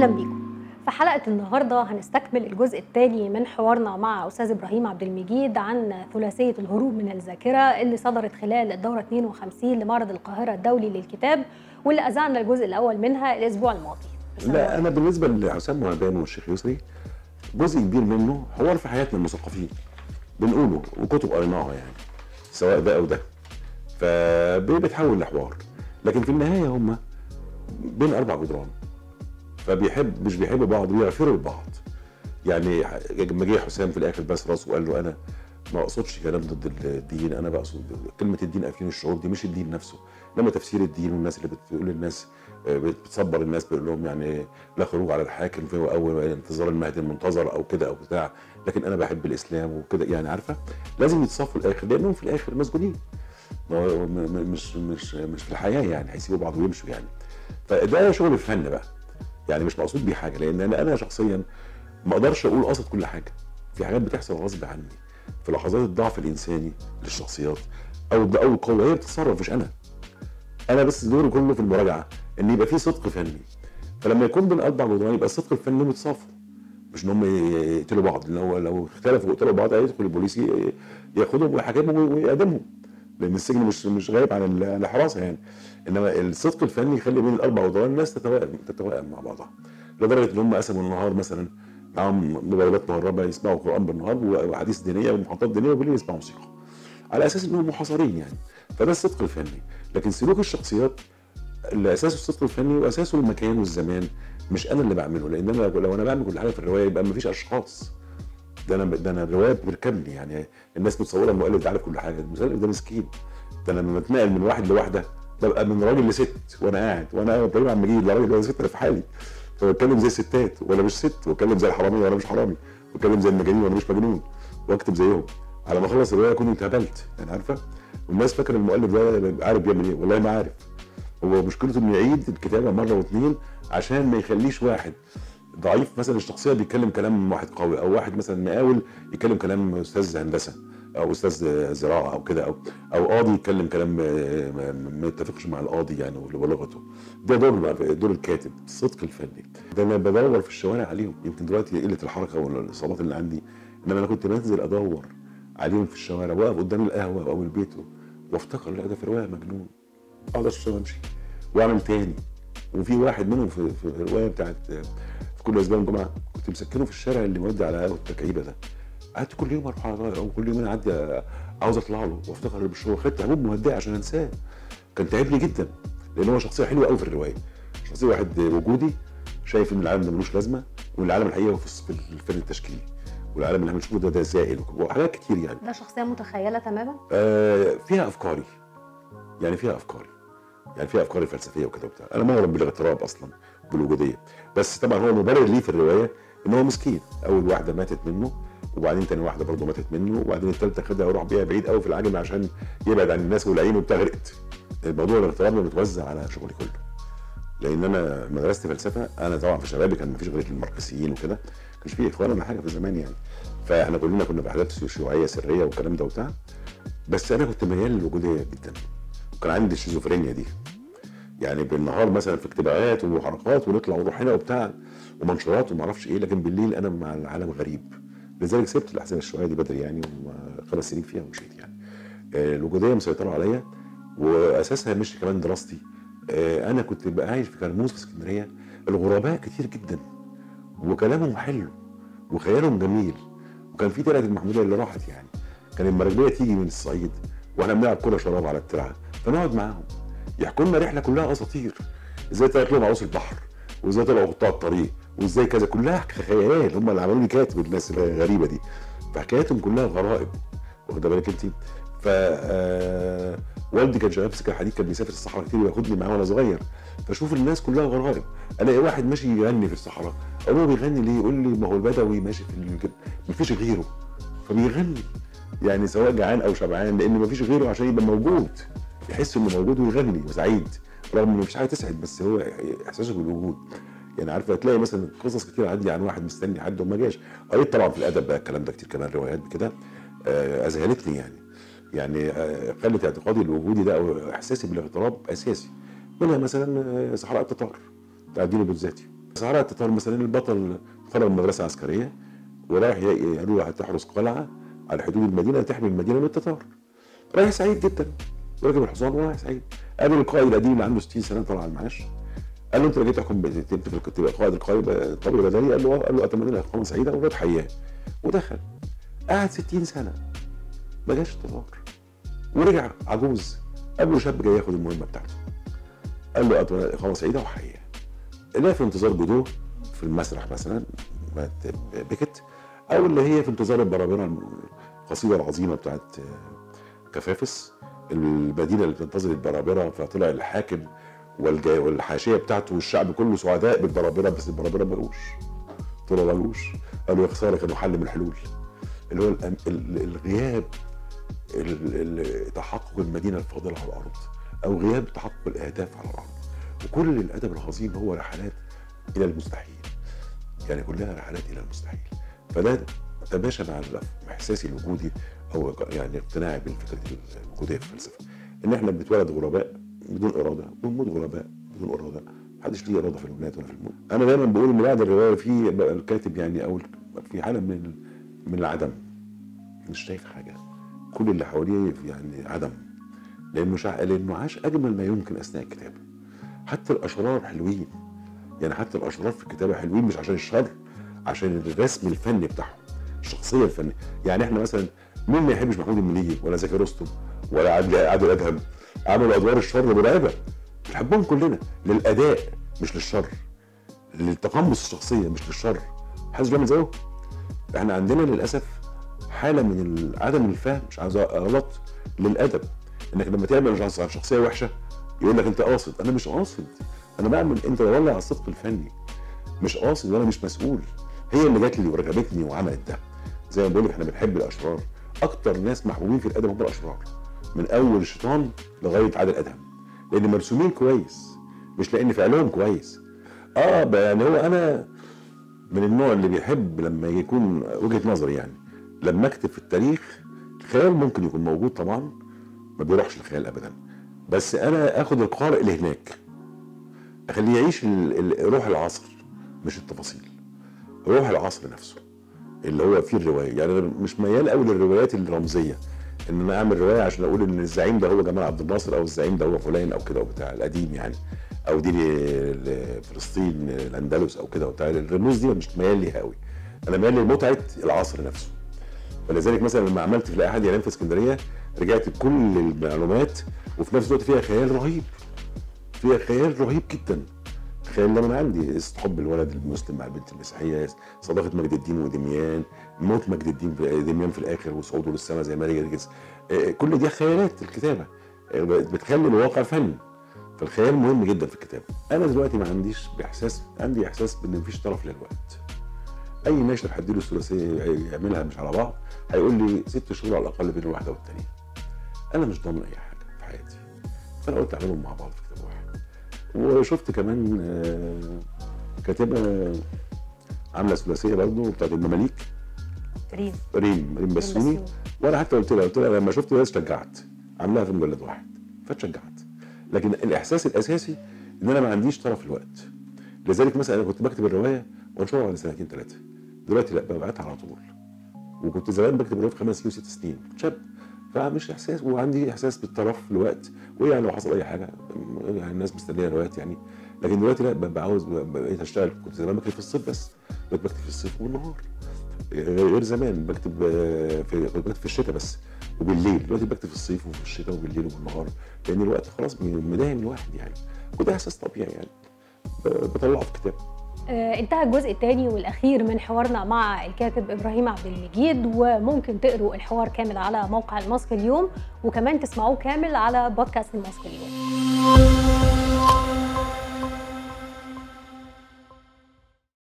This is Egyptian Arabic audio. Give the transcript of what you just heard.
اهلا بيكم في حلقه النهارده هنستكمل الجزء الثاني من حوارنا مع استاذ ابراهيم عبد المجيد عن ثلاثيه الهروب من الذاكره اللي صدرت خلال الدوره 52 لمعرض القاهره الدولي للكتاب واللي اذعنا الجزء الاول منها الاسبوع الماضي لا انا بالنسبه لحسام وهبان والشيخ يسري جزء كبير منه حوار في حياتنا المثقفين بنقوله وكتب قريناها يعني سواء ده او ده فبيتحول لحوار لكن في النهايه هم بين اربع جدران فبيحب مش بيحبوا بعض بيغفروا لبعض يعني لما جه حسام في الاخر بس راسه وقال له انا ما اقصدش كلام ضد الدين انا بقصد كلمه الدين افين الشعور دي مش الدين نفسه انما تفسير الدين والناس اللي بتقول للناس بتصبر الناس بيقول لهم يعني لا خروج على الحاكم في او انتظار المهدي المنتظر او كده او بتاع لكن انا بحب الاسلام وكده يعني عارفه لازم يتصفوا الاخر لانهم في الاخر مسجونين مش مش مش في الحياه يعني هيسيبوا بعض ويمشوا يعني فده شغل الفن بقى يعني مش مقصود بيه حاجه لان انا انا شخصيا ما اقدرش اقول قصد كل حاجه في حاجات بتحصل غصب عني في لحظات الضعف الانساني للشخصيات او او القوه هي بتتصرف مش انا انا بس دوري كله في المراجعه ان يبقى في صدق فني فلما يكون بين اربع جدران يبقى الصدق الفني انهم يتصافوا مش ان هم يقتلوا بعض لو لو اختلفوا وقتلوا بعض هيدخل البوليس ياخدهم ويحاكمهم ويقدمهم لان السجن مش مش غايب عن الحراسه يعني انما الصدق الفني يخلي بين الاربع جدران الناس تتوائم تتوائم مع بعضها لدرجه ان هم قسموا النهار مثلا معاهم موبايلات مهربه يسمعوا قران بالنهار وحديث دينيه ومحاضرات دينيه وبالليل يسمعوا موسيقى على اساس انهم محاصرين يعني فده الصدق الفني لكن سلوك الشخصيات اللي اساسه الصدق الفني واساسه المكان والزمان مش انا اللي بعمله لان انا لو انا بعمل كل حاجه في الروايه يبقى ما فيش اشخاص ده انا ده انا الروايه بتركبني يعني الناس متصوره المؤلف ده عارف كل حاجه المؤلف ده مسكين ده انا لما بتنقل من واحد لواحده ببقى من راجل لست وانا قاعد وانا ابراهيم عم مجيد لا راجل ولا ست انا في حالي فبتكلم زي الستات وانا مش ست واتكلم زي الحرامي وانا مش حرامي واتكلم زي المجانين وانا مش مجنون واكتب زيهم على ما اخلص الروايه اكون اتهبلت يعني عارفه والناس فاكره المؤلف ده عارف بيعمل ايه والله ما عارف هو مشكلته انه يعيد الكتابه مره واثنين عشان ما يخليش واحد ضعيف مثلا الشخصيه بيتكلم كلام واحد قوي او واحد مثلا مقاول يتكلم كلام استاذ هندسه او استاذ زراعه او كده او او قاضي يتكلم كلام ما يتفقش مع القاضي يعني ولغته ده دور دور الكاتب الصدق الفني ده انا بدور في الشوارع عليهم يمكن دلوقتي قله الحركه والاصابات اللي عندي انما انا كنت بنزل ادور عليهم في الشوارع واقف قدام القهوه او البيت وافتكر لا ده في روايه مجنون اقعد اشرب وامشي واعمل تاني وفي واحد منهم في, في الروايه بتاعت في كل اسبوع الجمعه كنت مسكنه في الشارع اللي مودي على قهوه التكعيبه ده قعدت كل يوم اروح على او كل يوم اعدي عاوز اطلع له وافتكر بالشغل خدت حبوب مهدئه عشان انساه كان تعبني جدا لان هو شخصيه حلوه قوي في الروايه شخصيه واحد وجودي شايف ان العالم ده ملوش لازمه والعالم الحقيقي هو في الفن التشكيلي والعالم اللي احنا بنشوفه ده ده زائل وحاجات كتير يعني ده شخصيه متخيله تماما آه فيها افكاري يعني فيها افكاري يعني فيها افكاري فلسفيه وكده وبتاع انا مغرم بالاغتراب اصلا بالوجوديه بس طبعا هو المبرر ليه في الروايه ان هو مسكين اول واحده ماتت منه وبعدين تاني واحده برضه ماتت منه وبعدين الثالثه خدها وراح بيها بعيد قوي في العجم عشان يبعد عن الناس والعين وبتاع غرقت الموضوع الاغتراب متوزع على شغلي كله لان انا مدرستي فلسفه انا طبعا في شبابي كان مفيش غير الماركسيين وكده كانش في اخوان ولا حاجه في زمان يعني فاحنا كلنا كنا في حاجات شيوعيه سريه والكلام ده وبتاع بس انا كنت ميال للوجوديه جدا وكان عندي الشيزوفرينيا دي يعني بالنهار مثلا في اجتماعات وحركات ونطلع ونروح هنا وبتاع ومنشورات وما اعرفش ايه لكن بالليل انا مع العالم غريب لذلك سبت الاحزاب الشيوعيه دي بدري يعني وخمس سنين فيها ومشيت يعني الوجوديه مسيطره عليا واساسها مش كمان دراستي انا كنت بقى عايش في كرموز في اسكندريه الغرباء كتير جدا وكلامهم حلو وخيالهم جميل وكان في ترعه المحموديه اللي راحت يعني كان المراكبيه تيجي من الصعيد واحنا بنلعب كوره شراب على الترعه فنقعد معاهم يحكوا لنا رحله كلها اساطير ازاي طلعت لهم عروس البحر وازاي طلعوا قطاع الطريق وازاي كذا كلها خيال هم اللي عملوا لي كاتب الناس الغريبه دي فحكاياتهم كلها غرائب واخده بالك انت ف والدي كان شغال في سكه حديد كان بيسافر الصحراء كتير وياخدني معاه وانا صغير فاشوف الناس كلها غرائب الاقي واحد ماشي يغني في الصحراء اقول له بيغني ليه يقول لي ما هو البدوي ماشي في الجب. مفيش غيره فبيغني يعني سواء جعان او شبعان لان مفيش غيره عشان يبقى موجود يحس انه موجود ويغني وسعيد رغم ان مفيش حاجه تسعد بس هو احساسه بالوجود يعني عارفه هتلاقي مثلا قصص كتير عندي عن واحد مستني حد وما جاش قريت طبعا في الادب بقى الكلام ده كتير كمان روايات كده اذهلتني يعني يعني خلت اعتقادي الوجودي ده او احساسي بالاغتراب اساسي منها مثلا صحراء التتار بتاع الدين البوذاتي سهرة التتار مثلا البطل خرج من مدرسة عسكرية ورايح ي- قالوا له هتحرس قلعة على حدود المدينة تحمي المدينة من التتار رايح سعيد جدا راكب الحصان ورايح سعيد قابل القائد القديم اللي عنده 60 سنة طلع على المعاش قال له انت لو جيت تحكم ب- تبقى تبقى قائد القائد الطبيب البدني قال له قال له اتمنى لك اقامه سعيده وجات حياه ودخل قعد 60 سنه ما جاش التتار ورجع عجوز قابله شاب جاي ياخد المهمه بتاعته قال له اتمنى لك اقامه سعيده وحياه اللي هي في انتظار جودو في المسرح مثلا مات بكت او اللي هي في انتظار البرابره القصيده العظيمه بتاعت كفافس المدينه اللي بتنتظر البرابره فطلع الحاكم والجا- والحاشيه بتاعته والشعب كله سعداء بالبرابره بس البرابره ما جوش طلع ما جوش قالوا يا خساره كانوا حل من الحلول اللي هو الأم- ال- الغياب ال- ال- تحقق المدينه الفاضله على الارض او غياب تحقق الاهداف على الارض وكل الادب العظيم هو رحلات الى المستحيل يعني كلها رحلات الى المستحيل فده تماشى مع احساسي الوجودي او يعني اقتناعي بالفكره الوجوديه في الفلسفه ان احنا بنتولد غرباء بدون اراده ونموت غرباء بدون اراده محدش ليه اراده في الولاد ولا في الموت انا دايما بقول ان بعد الروايه في بقى الكاتب يعني او في حاله من ال- من العدم مش شايف حاجه كل اللي حواليه يعني عدم لانه شع... لانه عاش اجمل ما يمكن اثناء الكتابه حتى الاشرار حلوين يعني حتى الاشرار في الكتابه حلوين مش عشان الشر عشان الرسم الفني بتاعهم الشخصيه الفنيه يعني احنا مثلا مين ما يحبش محمود المليجي ولا زكي رستم ولا عادل عادل ادهم عملوا ادوار الشر مرعبه بنحبهم كلنا للاداء مش للشر للتقمص الشخصيه مش للشر محدش بيعمل زيهم احنا عندنا للاسف حاله من ال- عدم الفهم مش عايز اغلط للادب انك لما تعمل مش عن شخصيه وحشه يقول لك انت قاصد انا مش قاصد انا بعمل انت بدور على الصدق الفني مش قاصد وانا مش مسؤول هي اللي جات لي ورغبتني وعملت ده زي ما بقول لك احنا بنحب الاشرار اكتر ناس محبوبين في الادب هم الاشرار من اول الشيطان لغايه عادل ادهم لان مرسومين كويس مش لان فعلهم كويس اه ب- يعني هو انا من النوع اللي بيحب لما يكون وجهه نظري يعني لما اكتب في التاريخ الخيال ممكن يكون موجود طبعا ما بيروحش الخيال ابدا بس انا اخد القارئ اللي هناك اخليه يعيش ال- ال- روح العصر مش التفاصيل روح العصر نفسه اللي هو فيه الروايه يعني انا مش ميال قوي للروايات الرمزيه ان انا اعمل روايه عشان اقول ان الزعيم ده هو جمال عبد الناصر او الزعيم ده هو فلان او كده وبتاع القديم يعني او دي ل- لفلسطين الاندلس او كده وبتاع الرموز دي مش ميال ليها قوي انا ميال لمتعه العصر نفسه ولذلك مثلا لما عملت في الاحد ينام في اسكندريه رجعت كل المعلومات وفي نفس الوقت فيها خيال رهيب فيها خيال رهيب جدا الخيال ده من عندي قصه حب الولد المسلم مع البنت المسيحيه صداقه مجد الدين ودميان موت مجد الدين في دميان في الاخر وصعوده للسماء زي ما رجع كل دي خيالات الكتابه آه، بتخلي الواقع فن فالخيال مهم جدا في الكتابه انا دلوقتي ما عنديش باحساس عندي احساس بان مفيش طرف للوقت اي ناشر هديله الثلاثيه يعملها مش على بعض هيقول لي ست شهور على الاقل بين الواحده والثانيه انا مش ضامن اي حاجه في حياتي فانا قلت اعملهم مع بعض في كتاب واحد وشفت كمان آه، كاتبه عامله ثلاثيه برضه بتاعت المماليك ريم ريم ريم بسوني بسوني. وانا حتى قلت لها قلت لها لما شفت بس شجعت عاملاها في مجلد واحد فتشجعت لكن الاحساس الاساسي ان انا ما عنديش طرف الوقت لذلك مثلا انا كنت بكتب الروايه وانشرها على سنتين ثلاثه دلوقتي لا ببعتها على طول وكنت زمان بكتب الروايه في خمس سنين وست سنين كنت شاب فمش احساس وعندي احساس بالطرف الوقت ويعني لو حصل اي حاجه يعني الناس مستنيه الروايات يعني لكن دلوقتي لا ببقى عاوز بقيت اشتغل كنت زمان بكتب في الصيف بس بقيت بكتب في الصيف والنهار غير غير زمان بكتب آه، في كنت بكتب في الشتاء بس وبالليل دلوقتي بكتب في الصيف وفي الشتاء وبالليل وبالنهار لان الوقت خلاص مداهم الواحد يعني وده احساس طبيعي يعني ب- بطلعه في كتاب آه، انتهى الجزء الثاني والاخير من حوارنا مع الكاتب ابراهيم عبد المجيد وممكن تقروا الحوار كامل على موقع المصري اليوم وكمان تسمعوه كامل على بودكاست المصري اليوم